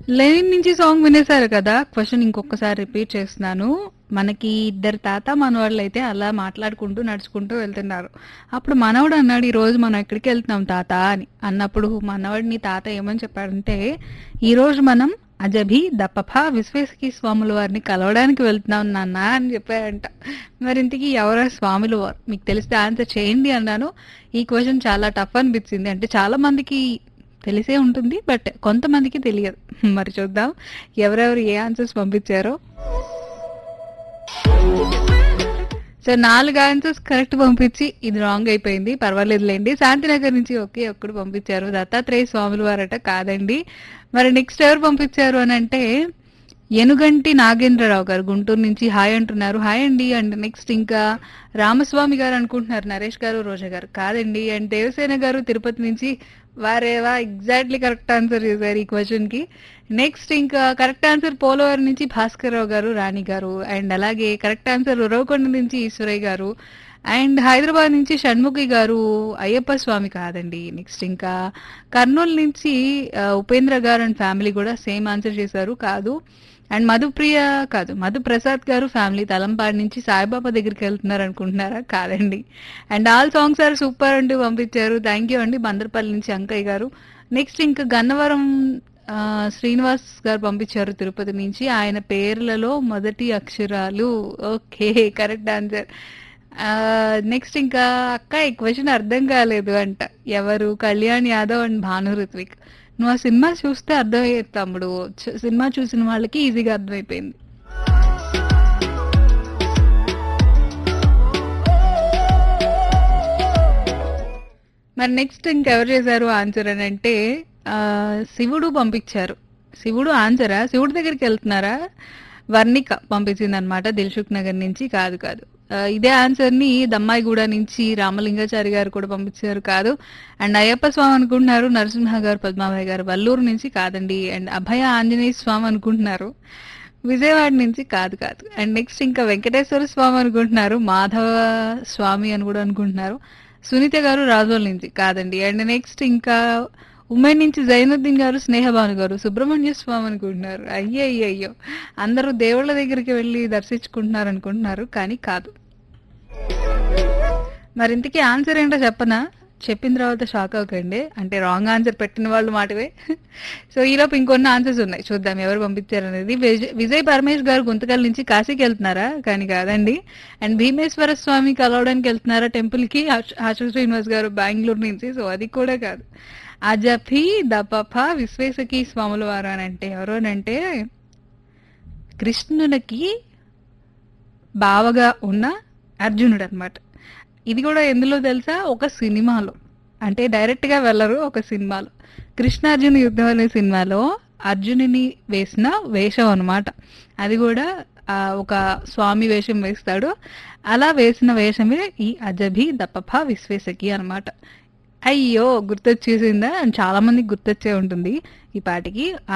Lenin నుంచి song వినేశారు కదా question ఇంకొకసారి రిపీట్ చేస్తున్నాను మనకి ఇద్దరు తాత మనవాళ్ళు అయితే అలా మాట్లాడుకుంటూ నడుచుకుంటూ వెళ్తున్నారు అప్పుడు మనవడు అన్నాడు ఈ రోజు మనం ఎక్కడికి వెళ్తున్నాం తాత అని అన్నప్పుడు మనవడిని తాత ఏమని చెప్పాడంటే ఈ రోజు మనం అజభి దప్పఫ విశ్వేశకి స్వాముల వారిని కలవడానికి వెళ్తున్నాం నాన్న అని చెప్పారంట మరి ఇంతకీ ఎవరా స్వాముల వారు మీకు తెలిస్తే ఆన్సర్ చేయండి అన్నాను ఈ క్వశ్చన్ చాలా టఫ్ అనిపించింది అంటే చాలా మందికి తెలిసే ఉంటుంది బట్ కొంతమందికి తెలియదు మరి చూద్దాం ఎవరెవరు ఏ ఆన్సర్స్ పంపించారో సో నాలుగు ఆన్సర్స్ కరెక్ట్ పంపించి ఇది రాంగ్ అయిపోయింది పర్వాలేదులేండి శాంతినగర్ నుంచి ఒకే ఒక్కడు పంపించారు దత్తాత్రేయ స్వాముల వారట కాదండి మరి నెక్స్ట్ ఎవరు పంపించారు అని అంటే ఎనుగంటి నాగేంద్రరావు గారు గుంటూరు నుంచి హాయ్ అంటున్నారు హాయ్ అండి అండ్ నెక్స్ట్ ఇంకా రామస్వామి గారు అనుకుంటున్నారు నరేష్ గారు రోజా గారు కాదండి అండ్ దేవసేన గారు తిరుపతి నుంచి వారేవా ఎగ్జాక్ట్లీ కరెక్ట్ ఆన్సర్ చేశారు ఈ క్వశ్చన్ కి నెక్స్ట్ ఇంకా కరెక్ట్ ఆన్సర్ పోలవరం నుంచి భాస్కర్ రావు గారు రాణి గారు అండ్ అలాగే కరెక్ట్ ఆన్సర్ ఉరవకొండ నుంచి ఈశ్వరయ్య గారు అండ్ హైదరాబాద్ నుంచి షణ్ముఖి గారు అయ్యప్ప స్వామి కాదండి నెక్స్ట్ ఇంకా కర్నూలు నుంచి ఆ, ఉపేంద్ర గారు అండ్ ఫ్యామిలీ కూడా సేమ్ ఆన్సర్ చేశారు కాదు అండ్ మధుప్రియ కాదు మధు ప్రసాద్ గారు ఫ్యామిలీ తలంపాడు నుంచి సాయిబాబా దగ్గరికి వెళ్తున్నారు అనుకుంటున్నారా కాదండి and all songs are super అంటూ పంపించారు థ్యాంక్ యూ అండి బందర్పల్లి నుంచి అంకయ్య గారు నెక్స్ట్ ఇంకా గన్నవరం ఆ, శ్రీనివాస్ గారు పంపించారు తిరుపతి నుంచి ఆయన పేర్లలో మొదటి అక్షరాలు ఓకే కరెక్ట్ ఆన్సర్ నెక్స్ట్ ఇంకా అక్క ఈ క్వశ్చన్ అర్థం కాలేదు అంట ఎవరు కళ్యాణ్ యాదవ్ అండ్ భాను ఋత్విక్ నువ్వు ఆ సినిమా చూస్తే అర్థమయ్యేది తమ్ముడు చు- సినిమా చూసిన వాళ్ళకి ఈజీగా అర్థమైపోయింది మరి నెక్స్ట్ ఇంకెవరు చేశారు ఆన్సర్ అని అంటే ఆ, శివుడు పంపించారు శివుడు ఆన్సరా శివుడి దగ్గరికి వెళ్తున్నారా వర్ణిక పంపించింది అనమాట దిల్సుఖ్ నగర్ నుంచి కాదు కాదు ఆ, ఇదే ఆన్సర్ ని దమ్మాయిగూడ నుంచి రామలింగాచారి గారు కూడా పంపించారు కాదు అండ్ అయ్యప్ప స్వామి అనుకుంటున్నారు నరసింహ గారు పద్మాబాయి గారు వల్లూరు నుంచి కాదండి అండ్ అభయ ఆంజనేయ స్వామి అనుకుంటున్నారు విజయవాడ నుంచి కాదు కాదు అండ్ నెక్స్ట్ ఇంకా వెంకటేశ్వర స్వామి అనుకుంటున్నారు మాధవ స్వామి అని కూడా అనుకుంటున్నారు సునీత గారు రాజోల్ నుంచి కాదండి అండ్ నెక్స్ట్ ఇంకా ఉమెన్ నుంచి జైనుద్దీన్ గారు స్నేహభాను గారు సుబ్రహ్మణ్య స్వామి అనుకుంటున్నారు అయ్యో అయ్యో అయ్యో అందరూ దేవుళ్ళ దగ్గరికి వెళ్ళి దర్శించుకుంటున్నారు అనుకుంటున్నారు కానీ కాదు మరి ఇంతకీ ఆన్సర్ ఏంటో చెప్పనా చెప్పిన తర్వాత షాక్ అవ్వకండి అంటే రాంగ్ ఆన్సర్ పెట్టిన వాళ్ళు మాటవే సో ఈలోపు ఇంకొన్ని ఆన్సర్స్ ఉన్నాయి చూద్దాం ఎవరు పంపించారు అనేది విజయ్ విజయ్ పరమేష్ గారు గుంతకల్ నుంచి కాశీకి వెళ్తున్నారా కానీ కాదండి అండ్ భీమేశ్వర స్వామి కలవడానికి వెళ్తున్నారా టెంపుల్ కి ఆశు ఆశు శ్రీనివాస్ గారు బెంగళూరు నుంచి సో అది కూడా కాదు అజఫీ దపఫ విశ్వేశకి స్వాముల వారు అని అంటే ఎవరు అని అంటే కృష్ణునికి బావగా ఉన్న అర్జునుడు అన్నమాట ఇది కూడా ఎందులో తెలుసా ఒక సినిమాలో అంటే డైరెక్ట్ గా వెళ్ళరు ఒక సినిమాలో కృష్ణార్జున యుద్ధం అనే సినిమాలో అర్జునుని వేసిన వేషం అన్నమాట అది కూడా ఆ, ఒక స్వామి వేషం వేస్తాడు అలా వేసిన వేషమే ఈ అజభి దప్పఫ విశ్వేశకి అన్నమాట అయ్యో గుర్తొచ్చేసిందా చాలా మందికి గుర్తొచ్చే ఉంటుంది ఈ పాటికి